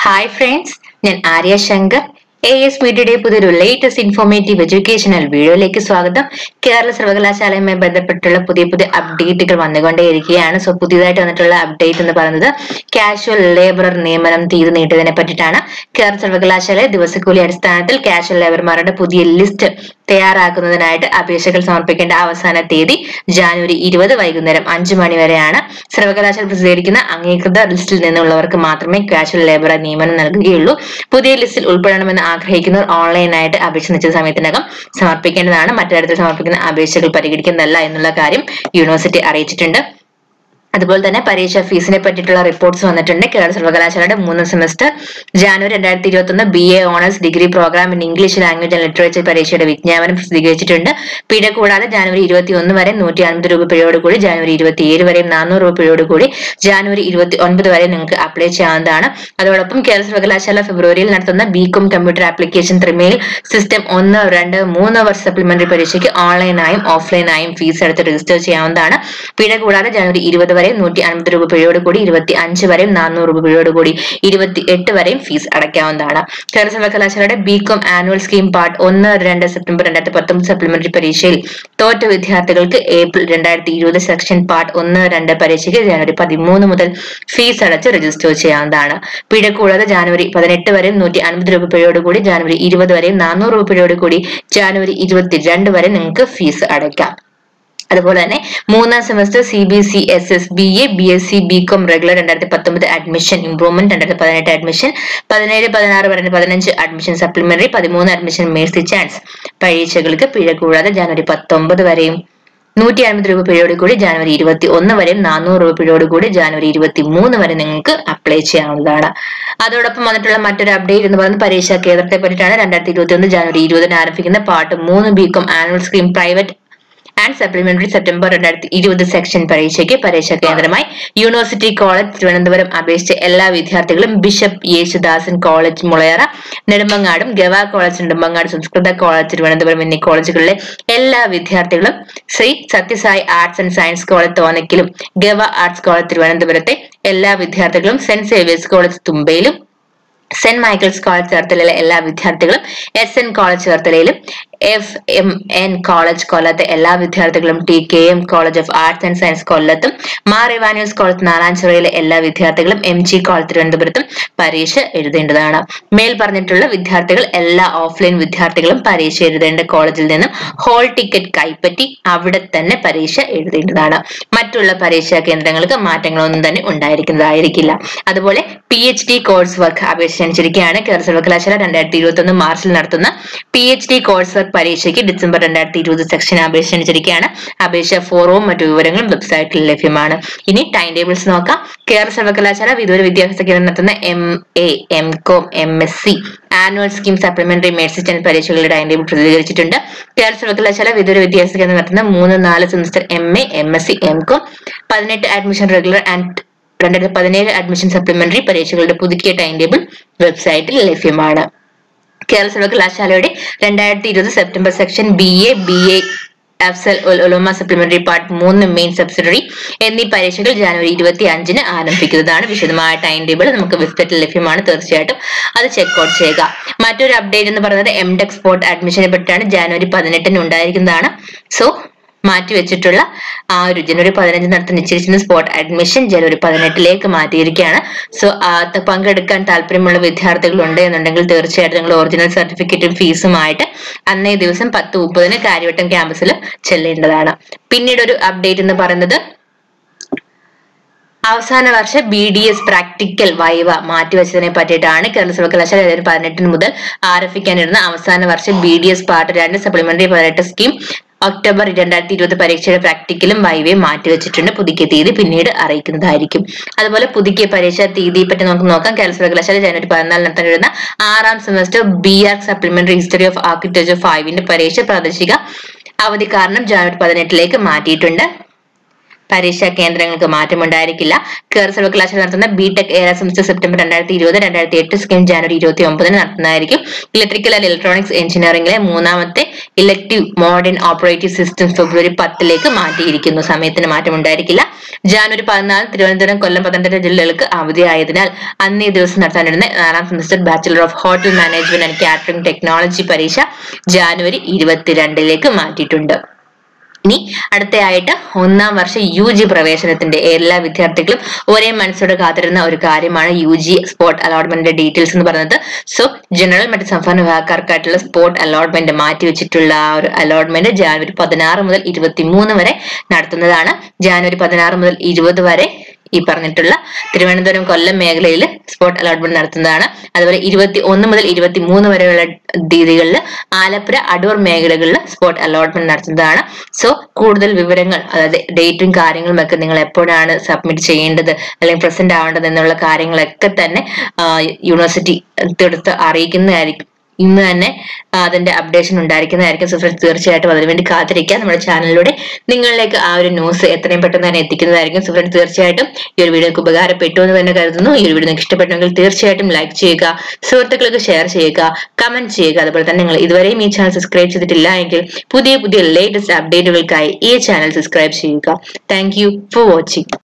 hi friends ഞാൻ Arya Shankar A S മീഡിയയുടെ പുതിയൊരു ലേറ്റസ്റ്റ് ഇൻഫോർമേറ്റീവ് എഡ്യൂക്കേഷണൽ വീഡിയോയിലേക്ക് സ്വാഗതം കേരള സർവകലാശാലയുമായി ബന്ധപ്പെട്ടുള്ള പുതിയ പുതിയ അപ്ഡേറ്റുകൾ വന്നുകൊണ്ടേയിരിക്കുകയാണ് സോ പുതിയതായിട്ട് വന്നിട്ടുള്ള അപ്ഡേറ്റ് എന്ന് പറയുന്നത് കാഷ്വൽ ലേബറർ നിയമനം തീയതി നീട്ടിയതിനെ പറ്റിയിട്ടാണ് കേരള സർവകലാശാല ദിവസക്കൂലി അടിസ്ഥാനത്തിൽ കാഷ്വൽ ലേബർമാരുടെ പുതിയ ലിസ്റ്റ് തയ്യാറാക്കുന്നതിനായിട്ട് അപേക്ഷകൾ സമർപ്പിക്കേണ്ട അവസാന തീയതി ജാനുവരി ഇരുപത് വൈകുന്നേരം അഞ്ചു മണി വരെയാണ് സർവകലാശാല പ്രസിദ്ധീകരിക്കുന്ന അംഗീകൃത ലിസ്റ്റിൽ നിന്നുള്ളവർക്ക് മാത്രമേ കാഷ്വൽ ലേബർ നിയമനം നൽകുകയുള്ളൂ പുതിയ ലിസ്റ്റിൽ ഉൾപ്പെടണമെന്ന് ആഗ്രഹിക്കുന്നവർ ഓൺലൈനായിട്ട് അപേക്ഷ നിശ്ചിത സമയത്തിനകം സമർപ്പിക്കേണ്ടതാണ് മറ്റൊരിടത്തിൽ സമർപ്പിക്കുന്ന അപേക്ഷകൾ പരിഗണിക്കുന്നതല്ല എന്നുള്ള കാര്യം യൂണിവേഴ്സിറ്റി അറിയിച്ചിട്ടുണ്ട് അതുപോലെ തന്നെ പരീക്ഷാ ഫീസിനെ പറ്റിയിട്ടുള്ള റിപ്പോർട്ട്സ് വന്നിട്ടുണ്ട് കേരള സർവകലാശാലയുടെ മൂന്നാം സെമസ്റ്റർ ജാനുവരി രണ്ടായിരത്തി ഇരുപത്തി ഒന്ന് B A honours degree program in English language and literature പരീക്ഷയുടെ വിജ്ഞാപനം പ്രസിദ്ധീകരിച്ചിട്ടുണ്ട് പിഴ കൂടാതെ ജാനുവരി ഇരുപത്തി ഒന്ന് വരെ നൂറ്റി അൻപത് രൂപ പിഴയോട് കൂടി ജാനുവരി ഇരുപത്തി ഏഴ് വരെ നാനൂറ് രൂപ പിഴയോട് കൂടി ജാനുവരി ഇരുപത്തി ഒൻപത് വരെ നിങ്ങൾക്ക് അപ്ലൈ ചെയ്യാവുന്നതാണ് അതോടൊപ്പം കേരള സർവകലാശാല ഫെബ്രുവരിയിൽ നടത്തുന്ന ബികോം കമ്പ്യൂട്ടർ ആപ്ലിക്കേഷൻ ത്രിമേൽ സിസ്റ്റം ഒന്ന് രണ്ട് മൂന്ന് വർഷ സപ്ലിമെന്ററി പരീക്ഷയ്ക്ക് ഓൺലൈനായും ഓഫ്ലൈനായും ഫീസ് എടുത്ത് രജിസ്റ്റർ ചെയ്യാവുന്നതാണ് പിഴ കൂടാതെ ജനുവരി ഇരുപത് വരെ നൂറ്റി അൻപത് രൂപ പിഴയോട് കൂടി ഇരുപത്തി അഞ്ച് വരെയും നാനൂറ് രൂപ പിഴയോട് കൂടി ഇരുപത്തി എട്ട് വരെയും ഫീസ് അടയ്ക്കാവുന്നതാണ് കേരള സർവകലാശാലയുടെ ബികോം ആനുവൽ സ്കീം പാർട്ട് ഒന്ന് രണ്ട് സെപ്റ്റംബർ രണ്ടായിരത്തി പത്തൊമ്പത് സപ്ലിമെന്ററി പരീക്ഷയിൽ തോറ്റ വിദ്യാർത്ഥികൾക്ക് ഏപ്രിൽ രണ്ടായിരത്തി ഇരുപത് സെക്ഷൻ പാർട്ട് ഒന്ന് രണ്ട് പരീക്ഷയ്ക്ക് ജനുവരി പതിമൂന്ന് മുതൽ ഫീസ് അടച്ച് രജിസ്റ്റർ ചെയ്യാവുന്നതാണ് പിഴ കൂടാതെ ജാനുവരി പതിനെട്ട് വരെ നൂറ്റി അൻപത് രൂപ പിഴയോട് കൂടി ജാനുവരി ഇരുപത് വരെയും നാനൂറ് രൂപ പിഴയോട് കൂടി ജാനുവരി ഇരുപത്തിരണ്ട് വരെ നിങ്ങൾക്ക് ഫീസ് അടയ്ക്കാം അതുപോലെ തന്നെ മൂന്നാം semester C B C S S B A B S C B com regular രണ്ടായിരത്തി പത്തൊമ്പത് അഡ്മിഷൻ ഇംപ്രൂവ്മെന്റ് രണ്ടായിരത്തി പതിനെട്ട് അഡ്മിഷൻ പതിനേഴ് പതിനാറ് പതിനെട്ട് പതിനഞ്ച് അഡ്മിഷൻ സപ്ലിമെന്ററി പതിമൂന്ന് അഡ്മിഷൻ മേഴ്സി ചാൻസ് പരീക്ഷകൾക്ക് പിഴ കൂടാതെ ജനുവരി പത്തൊമ്പത് വരെയും നൂറ്റി അൻപത് രൂപ പിഴയോട് കൂടി ജനുവരി ഇരുപത്തി ഒന്ന് വരെയും നാനൂറ് രൂപ പിഴയോട് കൂടി ജനുവരി ഇരുപത്തി മൂന്ന് വരെ നിങ്ങൾക്ക് അപ്ലൈ ചെയ്യാവുന്നതാണ് അതോടൊപ്പം വന്നിട്ടുള്ള മറ്റൊരു അപ്ഡേറ്റ് എന്ന് പറയുന്നത് പരീക്ഷാ കേന്ദ്രത്തെ പറ്റിയിട്ടാണ് രണ്ടായിരത്തി ഇരുപത്തി ഒന്ന് ജനുവരി ഇരുപതിന് ആരംഭിക്കുന്ന പാർട്ട് മൂന്ന് B Com annual scheme private and supplementary September രണ്ടായിരത്തി ഇരുപത് സെക്ഷൻ പരീക്ഷയ്ക്ക് പരീക്ഷാ കേന്ദ്രമായി യൂണിവേഴ്സിറ്റി കോളേജ് തിരുവനന്തപുരം അപേക്ഷിച്ച എല്ലാ വിദ്യാർത്ഥികളും ബിഷപ്പ് യേശുദാസൻ കോളേജ് മുളയറ നെടുമ്പങ്ങാടും ഗവ കോളേജ് നെടുമ്പങ്ങാട് സംസ്കൃത കോളേജ് തിരുവനന്തപുരം എന്നീ കോളേജുകളിലെ എല്ലാ വിദ്യാർത്ഥികളും Shri Sathya Sai arts and science college തോന്നയ്ക്കലും ഗവ ആർട്സ് കോളേജ് തിരുവനന്തപുരത്തെ എല്ലാ വിദ്യാർത്ഥികളും സെന്റ് സേവിയേഴ്സ് കോളേജ് തുമ്പയിലും സെന്റ് മൈക്കിൾസ് കോളേജ് ചേർത്തലയിലെ എല്ലാ വിദ്യാർത്ഥികളും എസ് എൻ കോളേജ് ചേർത്തലയിലും എഫ് എം എൻ കോളേജ് കൊല്ലത്തെ എല്ലാ വിദ്യാർത്ഥികളും T K M college of arts and science കൊല്ലത്തും മാർ ഇവാനിയസ് കോളേജ് നാലാഞ്ചിറയിലെ എല്ലാ വിദ്യാർത്ഥികളും എം ജി കോളേജ് തിരുവനന്തപുരത്തും പരീക്ഷ എഴുതേണ്ടതാണ് മേൽ പറഞ്ഞിട്ടുള്ള വിദ്യാർത്ഥികൾ എല്ലാ ഓഫ്ലൈൻ വിദ്യാർത്ഥികളും പരീക്ഷ എഴുതേണ്ട കോളേജിൽ നിന്നും ഹോൾ ടിക്കറ്റ് കൈപ്പറ്റി അവിടെ തന്നെ പരീക്ഷ എഴുതേണ്ടതാണ് മറ്റുള്ള പരീക്ഷാ കേന്ദ്രങ്ങൾക്ക് മാറ്റങ്ങളൊന്നും തന്നെ ഉണ്ടായിരിക്കുന്നതായിരിക്കില്ല അതുപോലെ P H D course work അപേക്ഷ ക്ഷണിച്ചിരിക്കുകയാണ് കേരള സർവകലാശാല രണ്ടായിരത്തി ഇരുപത്തി ഒന്ന് മാർച്ചിൽ നടത്തുന്ന P H D course work പരീക്ഷയ്ക്ക് ഡിസംബർ രണ്ടായിരത്തി ഇരുപത് സെക്ഷൻ അപേക്ഷ ക്ഷണിച്ചിരിക്കുകയാണ് അപേക്ഷ ഫോറവും മറ്റു വിവരങ്ങളും വെബ്സൈറ്റിൽ ലഭ്യമാണ് ഇനി ടൈം ടേബിൾസ് നോക്കാം കേരള സർവകലാശാല വിദൂര വിദ്യാഭ്യാസ കേന്ദ്രം നടത്തുന്ന M A M com M S C annual scheme supplementary medicine and പരീക്ഷകളുടെ ടൈം ടേബിൾ പ്രസിദ്ധീകരിച്ചിട്ടുണ്ട് കേരള സർവകലാശാല വിദൂര വിദ്യാഭ്യാസ കേന്ദ്രം നടത്തുന്ന മൂന്ന് നാല് semester M A M S C M com പതിനെട്ട് അഡ്മിഷൻ റെഗുലർ ആൻഡ് രണ്ടായിരത്തി പതിനേഴ് അഡ്മിഷൻ സപ്ലിമെന്ററി പരീക്ഷകളുടെ പുതുക്കിയ ടൈം ടേബിൾ വെബ്സൈറ്റിൽ ലഭ്യമാണ് കേരള സർവകലാശാലയുടെ രണ്ടായിരത്തി ഇരുപത് September section B A B A അഫ്സൽ ഒലോമ സപ്ലിമെന്ററി പാർട്ട് മൂന്ന് മെയിൻ സബ്സിഡറി എന്നീ പരീക്ഷകൾ ജനുവരി ഇരുപത്തി അഞ്ചിന് ആരംഭിക്കുന്നതാണ് വിശദമായ ടൈം ടേബിൾ നമുക്ക് വെബ്സൈറ്റിൽ ലഭ്യമാണ് തീർച്ചയായിട്ടും അത് ചെക്ക്ഔട്ട് ചെയ്യുക മറ്റൊരു അപ്ഡേറ്റ് എന്ന് പറയുന്നത് എം ടെക് സ്പോട്ട് അഡ്മിഷനെ പറ്റിയാണ് ജനുവരി പതിനെട്ടിന് ഉണ്ടായിരിക്കുന്നതാണ് സോ മാറ്റിവെച്ചിട്ടുള്ള ആ ഒരു ജനുവരി പതിനഞ്ച് നടത്താൻ നിശ്ചയിച്ചിരുന്ന സ്പോട്ട് അഡ്മിഷൻ ജനുവരി പതിനെട്ടിലേക്ക് മാറ്റിയിരിക്കുകയാണ് സോ പങ്കെടുക്കാൻ താല്പര്യമുള്ള വിദ്യാർത്ഥികൾ ഉണ്ട് എന്നുണ്ടെങ്കിൽ തീർച്ചയായിട്ടും നിങ്ങൾ ഒറിജിനൽ സർട്ടിഫിക്കറ്റും ഫീസുമായിട്ട് അന്നേ ദിവസം പത്ത് മുപ്പതിന് കാര്യവട്ടം ക്യാമ്പസിൽ ചെല്ലേണ്ടതാണ് പിന്നീട് ഒരു അപ്ഡേറ്റ് എന്ന് പറയുന്നത് അവസാന വർഷ B D S practical viva മാറ്റിവെച്ചതിനെ പറ്റിയിട്ടാണ് കേരള സർവകലാശാല രണ്ടായിരത്തി പതിനെട്ടിന് മുതൽ ആരംഭിക്കാനിരുന്ന അവസാന വർഷ ബി ഡി എസ് പാർട്ട് രണ്ട് സപ്ലിമെന്ററി പതിനെട്ട് സ്കീം ഒക്ടോബർ രണ്ടായിരത്തി ഇരുപത് പരീക്ഷയുടെ പ്രാക്ടിക്കലും വൈവയും മാറ്റിവെച്ചിട്ടുണ്ട് പുതുക്കിയ തീയതി പിന്നീട് അറിയിക്കുന്നതായിരിക്കും അതുപോലെ പുതുക്കിയ പരീക്ഷ തീയതിയെ പറ്റി നമുക്ക് നോക്കാം കേരള സർവകലാശാല ജനുവരി പതിനാല് നടത്താൻ വരുന്ന ആറാം semester B R supplementary history of architecture ഫൈവിന്റെ പരീക്ഷ പ്രാദേശിക അവധി കാരണം ജനുവരി പതിനെട്ടിലേക്ക് മാറ്റിയിട്ടുണ്ട് പരീക്ഷാ കേന്ദ്രങ്ങൾക്ക് മാറ്റമുണ്ടായിരിക്കില്ല കേരള സർവകലാശാല നടത്തുന്ന ബിടെക് ഏഴാം സെമസ്റ്റർ സെപ്റ്റംബർ രണ്ടായിരത്തി ഇരുപത് രണ്ടായിരത്തി എട്ട് സ്കീം ജാനുവരി ഇരുപത്തി ഒമ്പതിന് നടത്തുന്നതായിരിക്കും ഇലക്ട്രിക്കൽ ആൻഡ് ഇലക്ട്രോണിക്സ് എഞ്ചിനീയറിംഗിലെ മൂന്നാമത്തെ ഇലക്ടീവ് മോഡേൺ ഓപ്പറേറ്റീവ് സിസ്റ്റം ഫെബ്രുവരി പത്തിലേക്ക് മാറ്റിയിരിക്കുന്നു സമയത്തിന് മാറ്റമുണ്ടായിരിക്കില്ല ജാനുവരി പതിനാല് തിരുവനന്തപുരം കൊല്ലം പത്തനംതിട്ട ജില്ലകൾക്ക് അവധിയായതിനാൽ അന്നേ ദിവസം നടത്താനിരുന്ന നാലാം semester bachelor of hotel management and catering technology പരീക്ഷ ജാനുവരി ഇരുപത്തിരണ്ടിലേക്ക് മാറ്റിയിട്ടുണ്ട് ഇനി അടുത്തയായിട്ട് ഒന്നാം വർഷ യു ജി പ്രവേശനത്തിന്റെ എല്ലാ വിദ്യാർത്ഥികളും ഒരേ മനസ്സോടെ കാത്തിരുന്ന ഒരു കാര്യമാണ് യു ജി സ്പോട്ട് അലോട്ട്മെന്റിന്റെ ഡീറ്റെയിൽസ് എന്ന് പറയുന്നത് സോ ജനറൽ മറ്റ് സംസ്ഥാന വിഭാഗക്കാർക്കായിട്ടുള്ള സ്പോട്ട് അലോട്ട്മെന്റ് മാറ്റി വെച്ചിട്ടുള്ള ആ ഒരു അലോട്ട്മെന്റ് ജാനുവരി പതിനാറ് മുതൽ ഇരുപത്തി മൂന്ന് വരെ നടത്തുന്നതാണ് ജാനുവരി പതിനാറ് മുതൽ ഇരുപത് വരെ ഈ പറഞ്ഞിട്ടുള്ള തിരുവനന്തപുരം കൊല്ലം മേഖലയിൽ സ്പോട്ട് അലോട്ട്മെന്റ് നടത്തുന്നതാണ് അതുപോലെ ഇരുപത്തി ഒന്ന് മുതൽ ഇരുപത്തി മൂന്ന് വരെയുള്ള തീയതികളിൽ ആലപ്പുഴ അടൂർ മേഖലകളിൽ സ്പോട്ട് അലോട്ട്മെന്റ് നടത്തുന്നതാണ് സോ കൂടുതൽ വിവരങ്ങൾ അതായത് ഡേറ്റും കാര്യങ്ങളും ഒക്കെ നിങ്ങൾ എപ്പോഴാണ് സബ്മിറ്റ് ചെയ്യേണ്ടത് അല്ലെങ്കിൽ പ്രസന്റ് ആവേണ്ടത് എന്നുള്ള കാര്യങ്ങളൊക്കെ തന്നെ യൂണിവേഴ്സിറ്റി എടുത്ത് അറിയിക്കുന്നതായിരിക്കും ഇന്ന് തന്നെ ആ, അതിന്റെ അപ്ഡേഷൻ ഉണ്ടായിരിക്കുന്നതായിരിക്കും സോ ഫ്രണ്ട്സ് തീർച്ചയായിട്ടും അതിനുവേണ്ടി കാത്തിരിക്കുക നമ്മുടെ ചാനലിലൂടെ നിങ്ങളിലേക്ക് ആ ഒരു ന്യൂസ് എത്രയും പെട്ടെന്ന് തന്നെ എത്തിക്കുന്നതായിരിക്കും സോ ഫ്രണ്ട്സ് തീർച്ചയായിട്ടും ഈ ഒരു വീഡിയോക്ക് ഉപകാരപ്പെട്ടു എന്ന് തന്നെ കരുതുന്നു ഈ ഒരു വീഡിയോ നിങ്ങൾക്ക് ഇഷ്ടപ്പെട്ടെങ്കിൽ തീർച്ചയായിട്ടും ലൈക്ക് ചെയ്യുക സുഹൃത്തുക്കൾക്ക് ഷെയർ ചെയ്യുക കമന്റ് ചെയ്യുക അതുപോലെ തന്നെ നിങ്ങൾ ഇതുവരെയും ഈ ചാനൽ സബ്സ്ക്രൈബ് ചെയ്തിട്ടില്ല എങ്കിൽ പുതിയ പുതിയ ലേറ്റസ്റ്റ് അപ്ഡേറ്റുകൾക്കായി ഈ ചാനൽ സബ്സ്ക്രൈബ് ചെയ്യുക താങ്ക് യു ഫോർ വാച്ചിങ്